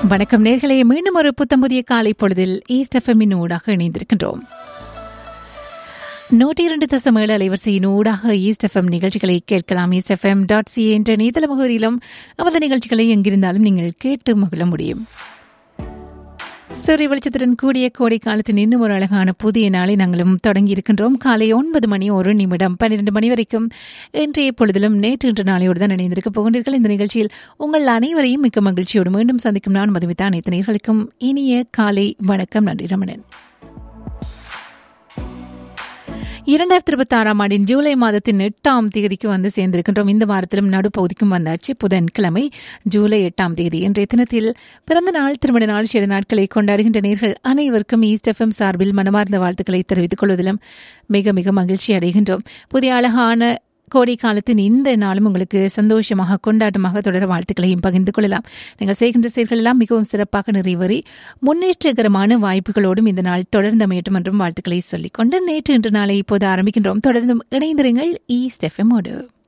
வணக்கம் நேர்களே மீண்டும் ஒரு புத்தம் புதிய காலை பொழுதில் ஈஸ்ட் எஃப்எம்மின் ஊடாக இணைந்திருக்கின்றோம் நூற்றி இரண்டு தசம் ஏழு அலைவரிசையின் ஊடாக ஈஸ்ட் எஃப்எம் நிகழ்ச்சிகளை கேட்கலாம் ஈஸ்ட் எஃப்எம் டாட் சி என்ற இணையதள முகவரியிலும் நமது நிகழ்ச்சிகளை எங்கிருந்தாலும் நீங்கள் கேட்டு மகிழ முடியும் சூரிய வெளிச்சத்துடன் கூடிய கோடை காலத்தின் இன்னும் ஒரு அழகான புதிய நாளை நாங்களும் தொடங்கி இருக்கின்றோம் காலை ஒன்பது மணி ஒரு நிமிடம் பன்னிரண்டு மணி வரைக்கும் இன்றைய பொழுதிலும் நேற்று இன்று நாளையோடு தான் இணைந்திருக்க போகின்றீர்கள் இந்த நிகழ்ச்சியில் உங்கள் அனைவரையும் மிக்க மகிழ்ச்சியோடு மீண்டும் சந்திக்கும் நான் மதுமிதா அனைத்து நேர்களுக்கும் இனிய காலை வணக்கம் நன்றி ரமணன் இரண்டாயிரத்தி இருபத்தி ஆறாம் ஆண்டின் ஜூலை மாதத்தின் எட்டாம் தேதிக்கு வந்து சேர்ந்திருக்கின்றோம் இந்த வாரத்திலும் நடுப்பகுதிக்கும் வந்தாச்சு புதன்கிழமை ஜூலை எட்டாம் தேதி இன்றைய தினத்தில் பிறந்த நாள் திருமண நாள் சில நாட்களை கொண்டாடுகின்ற நேர்கள் அனைவருக்கும் ஈஸ்ட் எஃப்எம் சார்பில் மனமார்ந்த வாழ்த்துக்களை தெரிவித்துக் கொள்வதிலும் மிக மிக மகிழ்ச்சி அடைகின்றோம் புதிய அழகான கோடை காலத்தின் இந்த நாளும் உங்களுக்கு சந்தோஷமாக கொண்டாட்டமாக தொடர வாழ்த்துக்களையும் பகிர்ந்து கொள்ளலாம் நீங்கள் செய்கின்ற செயல்கள் எல்லாம் மிகவும் சிறப்பாக நிறைவேறி முன்னேற்றகரமான வாய்ப்புகளோடும் இந்த நாள் தொடர்ந்து அமையட்டும் என்றும் வாழ்த்துக்களை சொல்லிக்கொண்டு நேற்று இன்று நாளை இப்போது ஆரம்பிக்கின்றோம் தொடர்ந்தும் இணைந்திருங்கள் ஈஸ்ட் எஃப்எம்மோடு